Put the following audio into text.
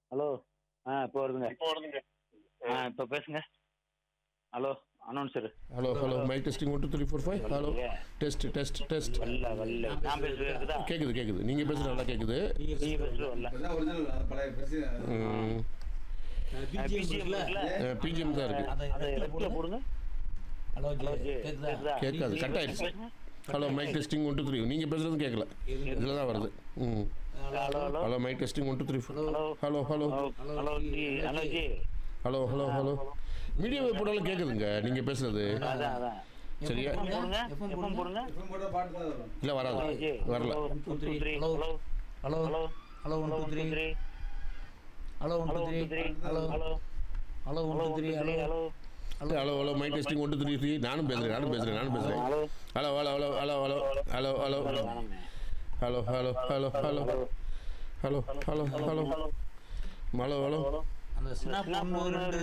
Hello ஆ இப்போ வருதுங்க இப்போ வருதுங்க ஆ இப்போ பேசுங்க hello announcer hello hello mic testing one two three four five hello test test test வரல வரல நான் பேசுறது இருக்குதா கேட்குது கேட்குது நீங்கள் பேசுகிறது நல்லா கேட்குது நீங்க பேசுறது வரல இப்பதான் original, அந்த பழைய பிரச்சனை. பிஜிஎம் இருக்குல்ல பிஜிஎம் தான் இருக்குது அதை லெஃப்ட்ல போடுங்க ஹலோ ஹலோ ஜி கேக்குதா கேக்குதா கேட்காது கட் ஆயிடுச்சு hello mic testing one two three நீங்கள் பேசுகிறதும் கேட்கல இதில் தான் வருது ம் hello hello hello mic testing one two three four hello hello hello hello ji hello ji hello hello hello medium போட்டாலும் கேட்குதுங்க நீங்கள் பேசுகிறது அதான் அதான் சரியா எஃப்எம் போடுங்க எஃப்எம் எஃப்எம் போடுங்க FM போட்டா பாட்டு தான் வரும். இல்லை வராது ஹலோ ஜி வரல hello one two three hello hello hello hello one hello two one two three three hello one hello two one three two three hello hello hello one hello two one three two three hello hello hello hello mic testing one two three three நானும் பேசுகிறேன் நானும் பேசுகிறேன் நானும் பேசுகிறேன் hello hello hello hello hello hello hello hello வேணாமே. Hello hello hello hello hello hello hello hello hello hello அந்த snap ஒன்று ரெண்டு